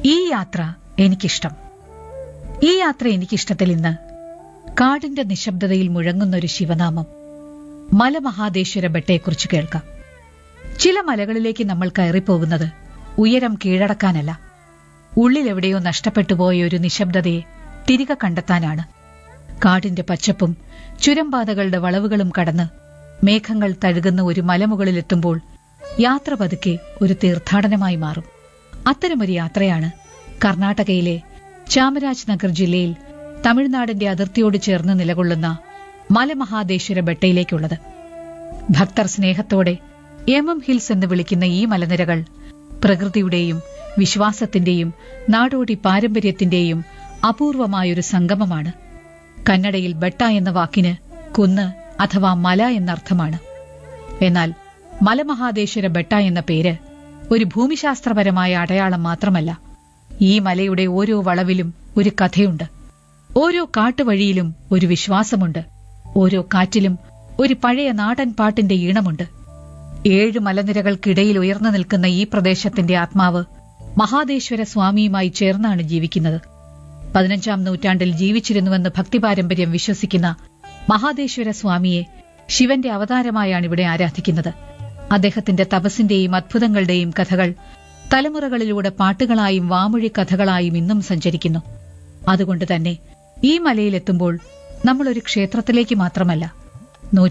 ഈ യാത്ര എനിക്കിഷ്ടം ഈ യാത്ര എനിക്കിഷ്ടത്തിൽ ഇന്ന് കാടിന്റെ നിശബ്ദതയിൽ മുഴങ്ങുന്ന ഒരു ശിവനാമം മലമഹാദേശ്വര ബെട്ടയെക്കുറിച്ച് കേൾക്കാം ചില മലകളിലേക്ക് നമ്മൾ കയറിപ്പോകുന്നത് ഉയരം കീഴടക്കാനല്ല ഉള്ളിലെവിടെയോ നഷ്ടപ്പെട്ടുപോയ ഒരു നിശബ്ദതയെ തിരികെ കണ്ടെത്താനാണ് കാടിന്റെ പച്ചപ്പും ചുരംപാതകളുടെ വളവുകളും കടന്ന് മേഘങ്ങൾ തഴുകുന്ന ഒരു മലമുകളിലെത്തുമ്പോൾ യാത്ര പതുക്കെ ഒരു തീർത്ഥാടനമായി മാറും അത്തരമൊരു യാത്രയാണ് കർണാടകയിലെ ചാമരാജ് നഗർ ജില്ലയിൽ തമിഴ്നാടിന്റെ അതിർത്തിയോട് ചേർന്ന് നിലകൊള്ളുന്ന മലമഹാദേശ്വര ബെട്ടയിലേക്കുള്ളത് ഭക്തർ സ്നേഹത്തോടെ എം എം ഹിൽസ് എന്ന് വിളിക്കുന്ന ഈ മലനിരകൾ പ്രകൃതിയുടെയും വിശ്വാസത്തിന്റെയും നാടോടി പാരമ്പര്യത്തിന്റെയും അപൂർവമായൊരു സംഗമമാണ് കന്നഡയിൽ ബെട്ട എന്ന വാക്കിന് കുന്ന് അഥവാ മല എന്നർത്ഥമാണ് എന്നാൽ മലമഹാദേശ്വര ബെട്ട എന്ന പേര് ഒരു ഭൂമിശാസ്ത്രപരമായ അടയാളം മാത്രമല്ല ഈ മലയുടെ ഓരോ വളവിലും ഒരു കഥയുണ്ട് ഓരോ കാട്ടുവഴിയിലും ഒരു വിശ്വാസമുണ്ട് ഓരോ കാറ്റിലും ഒരു പഴയ നാടൻ പാട്ടിന്റെ ഈണമുണ്ട് ഏഴ് മലനിരകൾക്കിടയിൽ ഉയർന്നു നിൽക്കുന്ന ഈ പ്രദേശത്തിന്റെ ആത്മാവ് മഹാദേശ്വര സ്വാമിയുമായി ചേർന്നാണ് ജീവിക്കുന്നത് പതിനഞ്ചാം നൂറ്റാണ്ടിൽ ജീവിച്ചിരുന്നുവെന്ന് ഭക്തിപാരമ്പര്യം വിശ്വസിക്കുന്ന മഹാദേശ്വര സ്വാമിയെ ശിവന്റെ അവതാരമായാണ് ഇവിടെ ആരാധിക്കുന്നത് അദ്ദേഹത്തിന്റെ തപസ്സിന്റെയും അത്ഭുതങ്ങളുടെയും കഥകൾ തലമുറകളിലൂടെ പാട്ടുകളായും വാമൊഴി കഥകളായും ഇന്നും സഞ്ചരിക്കുന്നു അതുകൊണ്ട് തന്നെ ഈ മലയിലെത്തുമ്പോൾ നമ്മൾ ഒരു ക്ഷേത്രത്തിലേക്ക് മാത്രമല്ല